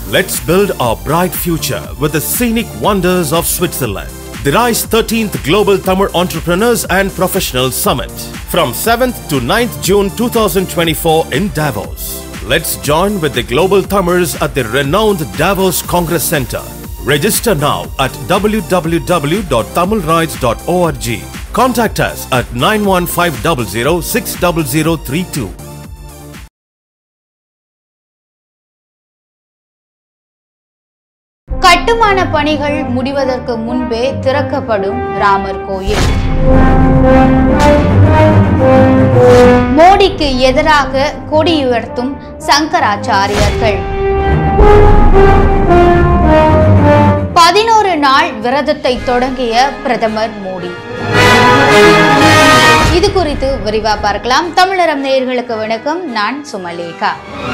Let's build our bright future with the scenic wonders of Switzerland. The RISE 13th Global Tamil Entrepreneurs and Professionals Summit from 7th to 9th June 2024 in Davos. Let's join with the global Tamils at the renowned Davos Congress Center. Register now at www.tamilrides.org. Contact us at 91500 60032. கட்டுமான பணிகள் முடிவதற்கு முன்பே திறக்கப்படும் ராமர் கோயில் மோடிக்கு எதிராக கொடி உயர்த்தும் சங்கராச்சாரியர்கள் பதினோரு நாள் விரதத்தை தொடங்கிய பிரதமர் மோடி இது குறித்து விரிவா பார்க்கலாம் தமிழரம் நேயர்களுக்கு வணக்கம் நான் சுமலேகா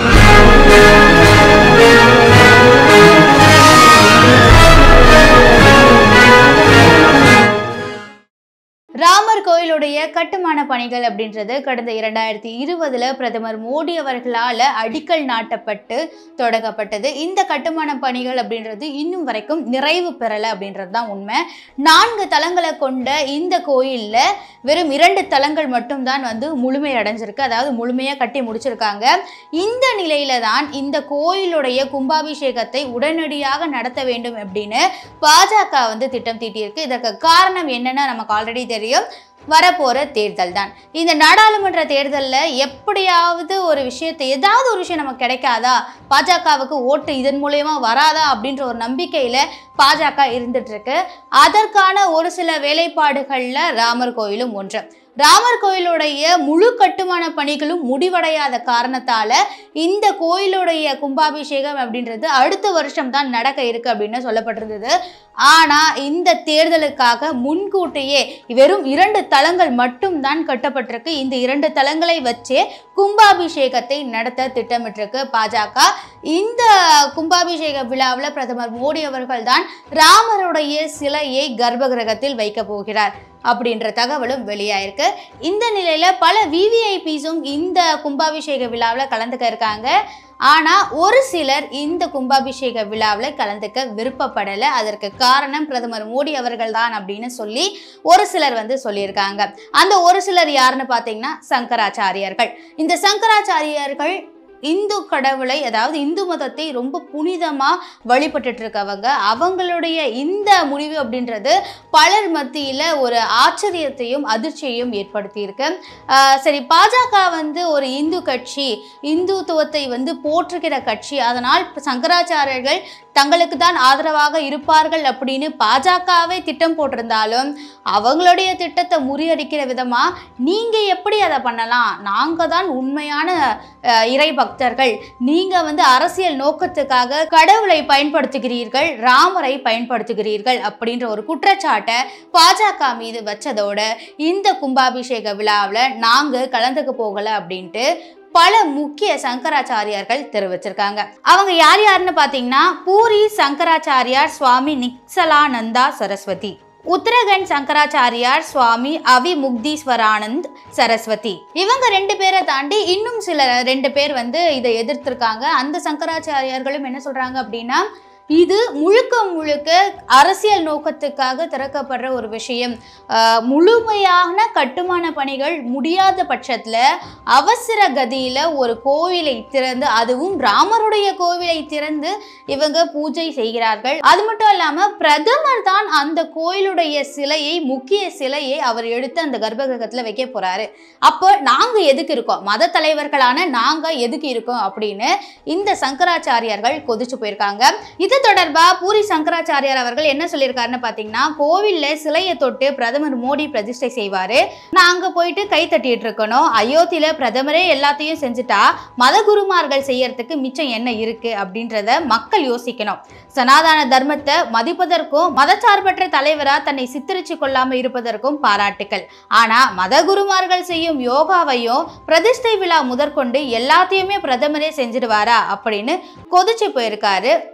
ராமர் கோயிலுடைய கட்டுமான பணிகள் அப்படின்றது கடந்த இரண்டாயிரத்தி இருபதுல பிரதமர் மோடி அவர்களால் அடிக்கல் நாட்டப்பட்டு தொடங்கப்பட்டது இந்த கட்டுமான பணிகள் அப்படின்றது இன்னும் வரைக்கும் நிறைவு பெறலை அப்படின்றது தான் உண்மை நான்கு தலங்களை கொண்ட இந்த கோயிலில் வெறும் இரண்டு தலங்கள் மட்டும்தான் வந்து முழுமை அடைஞ்சிருக்கு அதாவது முழுமையாக கட்டி முடிச்சிருக்காங்க இந்த நிலையில தான் இந்த கோயிலுடைய கும்பாபிஷேகத்தை உடனடியாக நடத்த வேண்டும் அப்படின்னு பாஜக வந்து திட்டம் தீட்டியிருக்கு இதற்கு காரணம் என்னன்னா நமக்கு ஆல்ரெடி தெரியும் வரப்போற தேர்தல் தான் இந்த நாடாளுமன்ற தேர்தலில் எப்படியாவது ஒரு விஷயத்தை ஏதாவது ஒரு விஷயம் நமக்கு கிடைக்காதா பாஜகவுக்கு ஓட்டு இதன் மூலயமா வராதா அப்படின்ற ஒரு நம்பிக்கையில பாஜக இருந்துட்டு இருக்கு அதற்கான ஒரு சில வேலைப்பாடுகள்ல ராமர் கோயிலும் ஒன்று ராமர் கோயிலுடைய முழு கட்டுமான பணிகளும் முடிவடையாத காரணத்தால இந்த கோயிலுடைய கும்பாபிஷேகம் அப்படின்றது அடுத்த வருஷம் தான் நடக்க இருக்கு அப்படின்னு சொல்லப்பட்டிருந்தது ஆனா இந்த தேர்தலுக்காக முன்கூட்டியே வெறும் இரண்டு தலங்கள் மட்டும்தான் கட்டப்பட்டிருக்கு இந்த இரண்டு தலங்களை வச்சே கும்பாபிஷேகத்தை நடத்த திட்டமிட்டிருக்கு பாஜக இந்த கும்பாபிஷேக விழாவில் பிரதமர் மோடி அவர்கள் தான் ராமருடைய சிலையை கர்ப்பகிரகத்தில் வைக்க போகிறார் அப்படின்ற தகவலும் வெளியாயிருக்கு இந்த நிலையில பல விவிஐபிஸும் இந்த கும்பாபிஷேக விழாவில் கலந்துக்க இருக்காங்க ஆனால் ஒரு சிலர் இந்த கும்பாபிஷேக விழாவில் கலந்துக்க விருப்பப்படலை அதற்கு காரணம் பிரதமர் மோடி அவர்கள் தான் அப்படின்னு சொல்லி ஒரு சிலர் வந்து சொல்லியிருக்காங்க அந்த ஒரு சிலர் யாருன்னு பார்த்தீங்கன்னா சங்கராச்சாரியர்கள் இந்த சங்கராச்சாரியர்கள் இந்து கடவுளை அதாவது இந்து மதத்தை ரொம்ப புனிதமாக வழிபட்டுட்டு இருக்கவங்க அவங்களுடைய இந்த முடிவு அப்படின்றது பலர் மத்தியில் ஒரு ஆச்சரியத்தையும் அதிர்ச்சியையும் ஏற்படுத்தியிருக்கு ஆஹ் சரி பாஜக வந்து ஒரு இந்து கட்சி இந்துத்துவத்தை வந்து போற்றுகிற கட்சி அதனால் சங்கராச்சாரியர்கள் தங்களுக்கு தான் ஆதரவாக இருப்பார்கள் அப்படின்னு பாஜகவே திட்டம் போட்டிருந்தாலும் அவங்களுடைய திட்டத்தை முறியடிக்கிற விதமாக நீங்கள் எப்படி அதை பண்ணலாம் நாங்கள் தான் உண்மையான அஹ், இறை பக்தர்கள் நீங்கள் வந்து அரசியல் நோக்கத்துக்காக கடவுளை பயன்படுத்துகிறீர்கள் ராமரை பயன்படுத்துகிறீர்கள் அப்படின்ற ஒரு குற்றச்சாட்டை பாஜக மீது வச்சதோட இந்த கும்பாபிஷேக விழாவில் நாங்கள் கலந்துக்க போகலை அப்படின்ட்டு பல முக்கிய சங்கராச்சாரியார்கள் தெரிவிச்சிருக்காங்க அவங்க யார் யாருன்னு பார்த்தீங்கன்னா பூரி சங்கராச்சாரியார் சுவாமி நிக்சலானந்தா சரஸ்வதி உத்தரகண்ட் சங்கராச்சாரியார் சுவாமி அவி முக்தீஸ்வரானந்த் சரஸ்வதி இவங்க ரெண்டு பேரை தாண்டி இன்னும் சில ரெண்டு பேர் வந்து இதை எதிர்த்திருக்காங்க அந்த சங்கராச்சாரியார்களும் என்ன சொல்றாங்க அப்படின்னா இது முழுக்க முழுக்க அரசியல் நோக்கத்துக்காக திறக்கப்படுற ஒரு விஷயம் ஆஹ் முழுமையான கட்டுமான பணிகள் முடியாத பட்சத்தில் அவசர கதியில் ஒரு கோவிலை திறந்து அதுவும் ராமருடைய கோவிலை திறந்து இவங்க பூஜை செய்கிறார்கள் அது மட்டும் இல்லாமல் பிரதமர் தான் அந்த கோயிலுடைய சிலையை முக்கிய சிலையை அவர் எடுத்து அந்த கர்ப்பகிரகத்தில் வைக்க போறாரு அப்போ நாங்கள் எதுக்கு இருக்கோம் மத தலைவர்களான நாங்கள் எதுக்கு இருக்கோம் அப்படின்னு இந்த சங்கராச்சாரியார்கள் கொதிச்சு போயிருக்காங்க இது தொடர்பா பூரி சங்கராச்சாரியார் அவர்கள் என்ன சொல்லியிருக்காருன்னு பார்த்தீங்கன்னா கோவில்ல சிலையை தொட்டு பிரதமர் மோடி பிரதிஷ்டை செய்வாரு நாங்க போயிட்டு கை தட்டிட்டு இருக்கணும் அயோத்தியில பிரதமரே எல்லாத்தையும் செஞ்சுட்டா மதகுருமார்கள் செய்யறதுக்கு மிச்சம் என்ன இருக்கு அப்படின்றத மக்கள் யோசிக்கணும் சனாதன தர்மத்தை மதிப்பதற்கும் மதச்சார்பற்ற தலைவரா தன்னை சித்தரிச்சு கொள்ளாம இருப்பதற்கும் பாராட்டுக்கள் ஆனா மதகுருமார்கள் செய்யும் யோகாவையும் பிரதிஷ்டை விழா முதற்கொண்டு எல்லாத்தையுமே பிரதமரே செஞ்சிடுவாரா அப்படின்னு கொதிச்சு போயிருக்காரு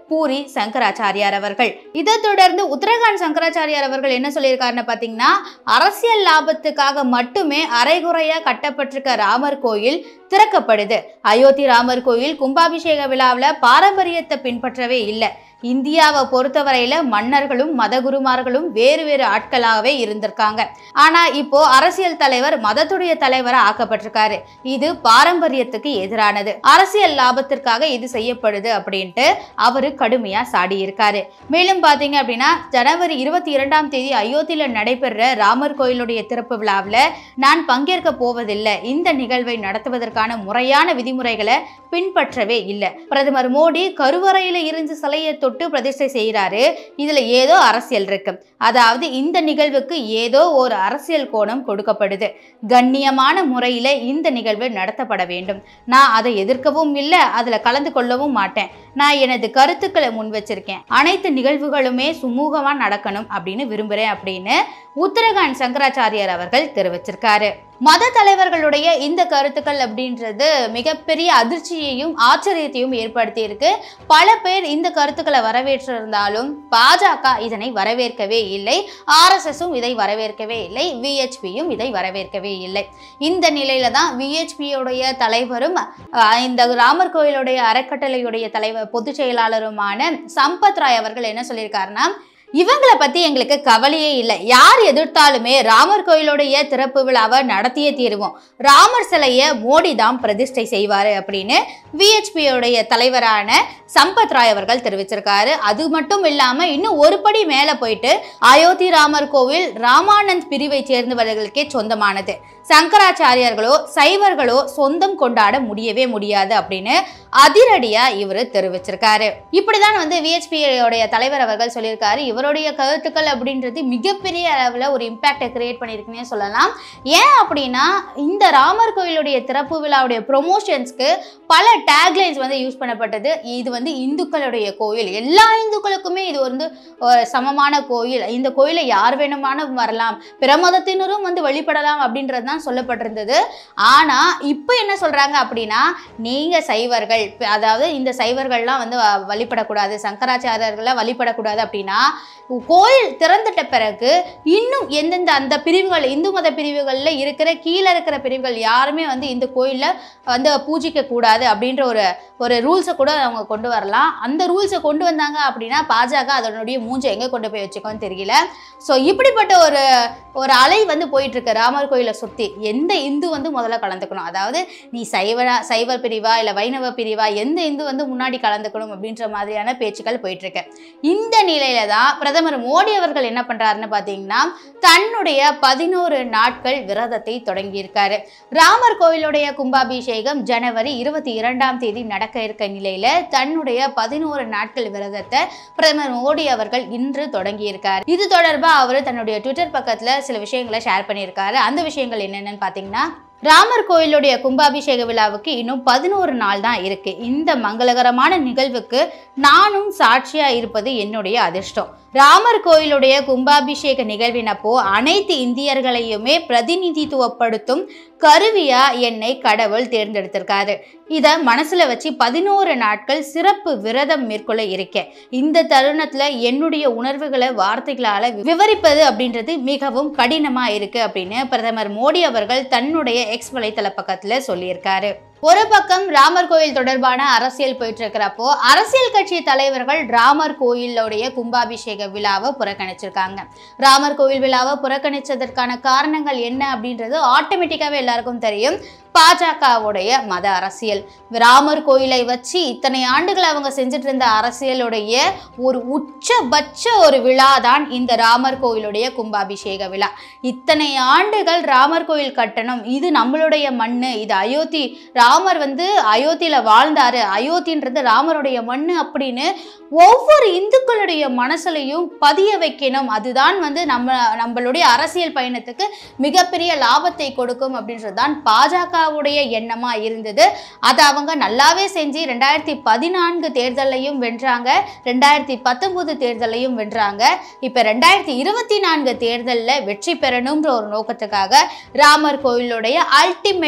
பூரி சங்கராச்சாரியார் அவர்கள் இதை தொடர்ந்து உத்தரகாண்ட் சங்கராச்சாரியார் அவர்கள் என்ன சொல்லியிருக்காருன்னு பார்த்தீங்கன்னா அரசியல் லாபத்துக்காக மட்டுமே அரைகுறையா கட்டப்பட்டிருக்க ராமர் கோயில் திறக்கப்படுது அயோத்தி ராமர் கோயில் கும்பாபிஷேக விழாவில் பாரம்பரியத்தை பின்பற்றவே இல்லை இந்தியாவை பொறுத்தவரையில மன்னர்களும் மதகுருமார்களும் வேறு வேறு ஆட்களாகவே இருந்திருக்காங்க ஆனா இப்போ அரசியல் தலைவர் மதத்துடைய தலைவரா ஆக்கப்பட்டிருக்காரு இது பாரம்பரியத்துக்கு எதிரானது அரசியல் லாபத்திற்காக இது செய்யப்படுது அப்படின்ட்டு அவரு கடுமையா சாடியிருக்காரு மேலும் பாத்தீங்க அப்படின்னா ஜனவரி இருபத்தி இரண்டாம் தேதி அயோத்தியில நடைபெற ராமர் கோயிலுடைய திறப்பு விழாவில் நான் பங்கேற்க போவதில்லை இந்த நிகழ்வை நடத்துவதற்கான முறையான விதிமுறைகளை பின்பற்றவே இல்லை பிரதமர் மோடி கருவறையில இருந்து சிலையை தொட்டு பிரதிஷ்டை செய்கிறாரு இதுல ஏதோ அரசியல் இருக்கு அதாவது இந்த நிகழ்வுக்கு ஏதோ ஒரு அரசியல் கோணம் கொடுக்கப்படுது கண்ணியமான முறையில இந்த நிகழ்வு நடத்தப்பட வேண்டும் நான் அதை எதிர்க்கவும் இல்லை அதுல கலந்து கொள்ளவும் மாட்டேன் நான் எனது கருத்துக்களை முன் வச்சிருக்கேன் அனைத்து நிகழ்வுகளுமே சுமூகமா நடக்கணும் அப்படின்னு விரும்புறேன் அப்படின்னு உத்தரகாண்ட் சங்கராச்சாரியார் அவர்கள் தெரிவிச்சிருக்காரு மத தலைவர்களுடைய இந்த கருத்துக்கள் அப்படின்றது மிகப்பெரிய அதிர்ச்சியையும் ஆச்சரியத்தையும் ஏற்படுத்தி இருக்கு பல பேர் இந்த கருத்துக்களை வரவேற்றிருந்தாலும் பாஜக இதனை வரவேற்கவே இல்லை ஆர்எஸ்எஸும் இதை வரவேற்கவே இல்லை விஹெச்பியும் இதை வரவேற்கவே இல்லை இந்த நிலையில தான் விஹெச்பியுடைய தலைவரும் அஹ், இந்த ராமர் கோயிலுடைய அறக்கட்டளையுடைய தலைவர் பொதுச் செயலாளருமான சம்பத் ராய் அவர்கள் என்ன சொல்லியிருக்காருன்னா இவங்களை பத்தி எங்களுக்கு கவலையே இல்லை யார் எதிர்த்தாலுமே ராமர் கோயிலுடைய திறப்பு விழாவை நடத்தியே தீருவோம் ராமர் சிலையை மோடி தான் பிரதிஷ்டை செய்வாரு அப்படின்னு விஹெச்பியோடைய தலைவரான சம்பத் ராய் அவர்கள் தெரிவிச்சிருக்காரு அது மட்டும் இல்லாம இன்னும் ஒரு படி மேல போயிட்டு அயோத்தி ராமர் கோவில் ராமானந்த் பிரிவை சேர்ந்தவர்களுக்கே சொந்தமானது சங்கராச்சாரியார்களோ சைவர்களோ சொந்தம் கொண்டாட முடியவே முடியாது அப்படின்னு அதிரடியா இவர் தெரிவிச்சிருக்காரு இப்படிதான் வந்து விஹெச்பியோடைய தலைவர் அவர்கள் சொல்லியிருக்காரு இவருடைய கருத்துக்கள் அப்படின்றது மிகப்பெரிய அளவில் ஒரு இம்பாக்டை கிரியேட் பண்ணியிருக்குன்னே சொல்லலாம் ஏன் அப்படின்னா இந்த ராமர் கோயிலுடைய திறப்பு விழாவுடைய ப்ரொமோஷன்ஸ்க்கு பல டேக்லைன்ஸ் வந்து யூஸ் பண்ணப்பட்டது இது வந்து இந்துக்களுடைய கோயில் எல்லா இந்துக்களுக்குமே இது வந்து ஒரு சமமான கோயில் இந்த கோயிலை யார் வேணுமானும் வரலாம் பிற மதத்தினரும் வந்து வழிபடலாம் அப்படின்றது தான் சொல்லப்பட்டிருந்தது ஆனால் இப்போ என்ன சொல்கிறாங்க அப்படின்னா நீங்கள் சைவர்கள் ப- அதாவது இந்த சைவர்கள்லாம் வந்து வ- வழிபடக்கூடாது சங்கராச்சாரியர்கள்லாம் வழிபடக்கூடாது அப்படின்னா கோயில் திறந்துட்ட பிறகு இன்னும் எந்தெந்த அந்த பிரிவுகள் இந்து மத பிரிவுகளில் இருக்கிற கீழே இருக்கிற பிரிவுகள் யாருமே வந்து இந்த கோயிலில் வந்து பூஜிக்க கூடாது அப்படின்ற ஒரு ஒரு ரூல்ஸை கூட அவங்க கொண்டு வரலாம் அந்த ரூல்ஸை கொண்டு வந்தாங்க அப்படின்னா பாஜக அதனுடைய மூஞ்சை எங்கே கொண்டு போய் வச்சுக்கோன்னு தெரியல ஸோ இப்படிப்பட்ட ஒரு ஒரு அலை வந்து போயிட்டு இருக்கு ராமர் கோயிலை சுற்றி எந்த இந்து வந்து முதல்ல கலந்துக்கணும் அதாவது நீ சைவ சைவ பிரிவா இல்லை வைணவ பிரிவா எந்த இந்து வந்து முன்னாடி கலந்துக்கணும் அப்படின்ற மாதிரியான பேச்சுக்கள் போயிட்டு இருக்கு இந்த நிலையில தான் பிரதமர் மோடி அவர்கள் என்ன பண்றாருன்னு பார்த்தீங்கன்னா தன்னுடைய பதினோரு நாட்கள் விரதத்தை தொடங்கியிருக்காரு ராமர் கோயிலுடைய கும்பாபிஷேகம் ஜனவரி இருபத்தி இரண்டாம் தேதி நடக்க இருக்க நிலையில தன்னுடைய பதினோரு நாட்கள் விரதத்தை பிரதமர் மோடி அவர்கள் இன்று தொடங்கியிருக்காரு இது தொடர்பா அவர் தன்னுடைய ட்விட்டர் பக்கத்துல சில விஷயங்களை ஷேர் பண்ணியிருக்காரு அந்த விஷயங்கள் என்னென்னு பார்த்தீங்கன்னா ராமர் கோயிலுடைய கும்பாபிஷேக விழாவுக்கு இன்னும் பதினோரு நாள் தான் இருக்கு இந்த மங்களகரமான நிகழ்வுக்கு நானும் சாட்சியா இருப்பது என்னுடைய அதிர்ஷ்டம் ராமர் கோயிலுடைய கும்பாபிஷேக நிகழ்வினப்போ அனைத்து இந்தியர்களையுமே பிரதிநிதித்துவப்படுத்தும் கருவியா என்னை கடவுள் தேர்ந்தெடுத்திருக்காரு இதை மனசுல வச்சு பதினோரு நாட்கள் சிறப்பு விரதம் மேற்கொள்ள இருக்கேன் இந்த தருணத்துல என்னுடைய உணர்வுகளை வார்த்தைகளால விவரிப்பது அப்படின்றது மிகவும் கடினமா இருக்கு அப்படின்னு பிரதமர் மோடி அவர்கள் தன்னுடைய எக்ஸ் வலைத்தள பக்கத்துல சொல்லியிருக்காரு ஒரு பக்கம் ராமர் கோயில் தொடர்பான அரசியல் போயிட்டு இருக்கிறப்போ அரசியல் கட்சி தலைவர்கள் ராமர் கோயிலுடைய கும்பாபிஷேக விழாவை புறக்கணிச்சிருக்காங்க ராமர் கோயில் விழாவை புறக்கணிச்சதற்கான காரணங்கள் என்ன அப்படின்றது ஆட்டோமேட்டிக்காவே எல்லாருக்கும் தெரியும் பாஜகவுடைய மத அரசியல் ராமர் கோயிலை வச்சு இத்தனை ஆண்டுகள் அவங்க செஞ்சுட்டு இருந்த அரசியலுடைய ஒரு உச்சபட்ச ஒரு விழா தான் இந்த ராமர் கோயிலுடைய கும்பாபிஷேக விழா இத்தனை ஆண்டுகள் ராமர் கோயில் கட்டணும் இது நம்மளுடைய மண்ணு இது அயோத்தி ராமர் வந்து அயோத்தியில வாழ்ந்தாரு அயோத்தின்றது ராமருடைய மண்ணு அப்படின்னு ஒவ்வொரு இந்துக்களுடைய மனசுலையும் பதிய வைக்கணும் அதுதான் வந்து நம்ம நம்மளுடைய அரசியல் பயணத்துக்கு மிகப்பெரிய லாபத்தை கொடுக்கும் அப்படின்றது தான் பாஜகவுடைய எண்ணமா இருந்தது அதை அவங்க நல்லாவே செஞ்சு ரெண்டாயிரத்தி பதினான்கு தேர்தலையும் வென்றாங்க ரெண்டாயிரத்தி பத்தொன்பது தேர்தலையும் வென்றாங்க இப்போ ரெண்டாயிரத்தி இருபத்தி நான்கு தேர்தலில் வெற்றி பெறணுன்ற ஒரு நோக்கத்துக்காக ராமர் கோயிலுடைய அல்டிமேட்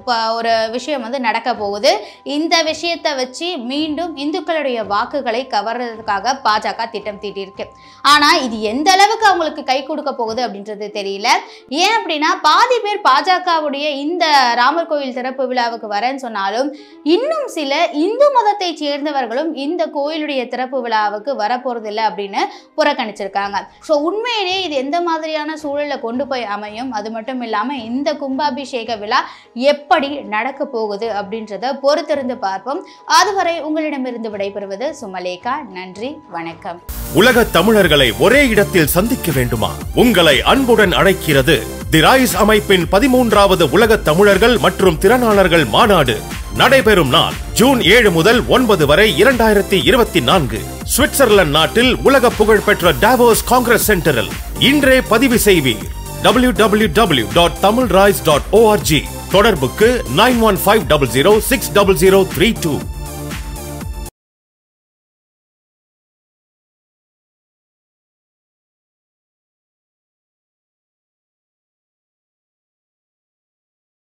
ப- ஒரு விஷயம் வந்து நடக்க போகுது இந்த விஷயத்தை வச்சு மீண்டும் இந்துக்களுடைய வாக்குகளை கவர்றதுக்காக பாஜக திட்டம் தீட்டியிருக்கு ஆனா இது எந்த அளவுக்கு அவங்களுக்கு கை கொடுக்க போகுது அப்படின்றது தெரியல ஏன் அப்படின்னா பாதி பேர் பாஜகவுடைய இந்த ராமர் கோயில் திறப்பு விழாவுக்கு வரேன்னு சொன்னாலும் இன்னும் சில இந்து மதத்தை சேர்ந்தவர்களும் இந்த கோயிலுடைய திறப்பு விழாவுக்கு வரப்போறதில்லை அப்படின்னு புறக்கணிச்சிருக்காங்க ஸோ உண்மையிலேயே இது எந்த மாதிரியான சூழலில் கொண்டு போய் அமையும் அது மட்டும் இல்லாமல் இந்த கும்பாபிஷேக விழா எப்படி நடக்க போகுது அப்படின்றத பொறுத்திருந்து பார்ப்போம் அதுவரை உங்களிடமிருந்து விடைபெறுவது சுமலேகா நன்றி வணக்கம் உலக தமிழர்களை ஒரே இடத்தில் சந்திக்க வேண்டுமா உங்களை அன்புடன் அழைக்கிறது தி ரைஸ் அமைப்பின் பதிமூன்றாவது உலக தமிழர்கள் மற்றும் திறனாளர்கள் மாநாடு நடைபெறும் நாள் ஜூன் ஏழு முதல் ஒன்பது வரை இரண்டாயிரத்தி இருபத்தி நான்கு சுவிட்சர்லாந்து நாட்டில் உலக புகழ்பெற்ற டாவோஸ் காங்கிரஸ் சென்டரில் இன்றே பதிவு செய்வீர் W W W dot Tamil dot O R G தொடர்புக்கு nine one five double zero six double zero three two